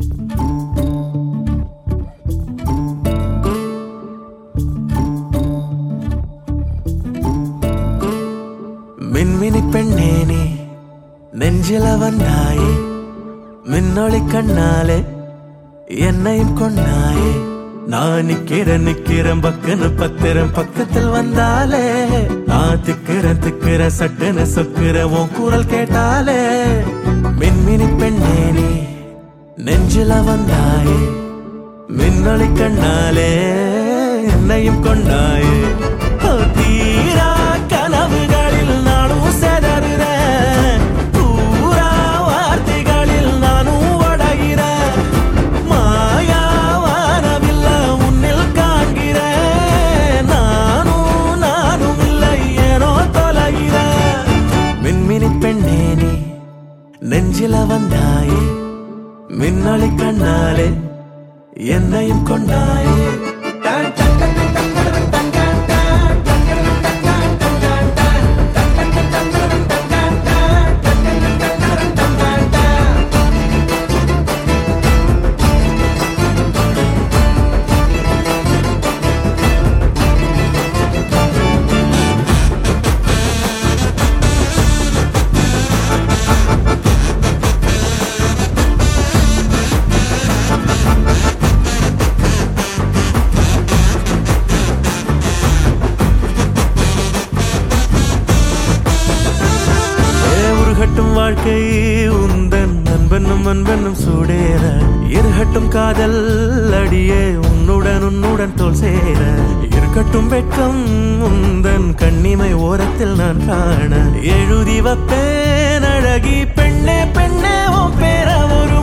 மின்மினி பெண்ணே நீ நெஞ்சில வந்தாயே மின்னொளி கண்ணாலே என்னையும் கொண்டாயே நான் நிக்கிறேன் நிக்கிறேன் பக்குன்னு பத்திரம் பக்கத்தில் வந்தாலே நான் திக்கிறேன் திக்கிறேன் சட்டுன்னு சொக்கிற உன் குரல் கேட்டாலே மின்மினி பெண்ணே நீ நெஞ்சில வந்தாயே மின்னொளி கண்ணாலே என்னையும் கொண்டாயே ஓ, தீரா கனவுகளில் நானும் செதறுறேன் பூரா வார்த்தைகளில் நானும் உடைகிறேன் மாயா வானவில்ல உன்னில் காண்கிறேன் நானும் நானும் இல்லை ஏனோ தொலைகிறேன் மின்மினி பெண்ணே நீ நெஞ்சில வந்தாயே மின்னொளி கண்ணாலே என்னையும் கொண்டாயே ஏ உருகட்டும் வாழ்க்கை உந்தன் அன்பென்னும் அன்பென்னும் சூடேற இருகட்டும் காதல் அடியே உன்னுடன் உன்னுடன் தோல் சேர இருக்கட்டும் வெட்கம் உந்தன் கண்ணிமை ஓரத்தில் நான் காண எழுதி வப்பேன் அழகி பெண்ணே பெண்ணே உன் பேர ஒரு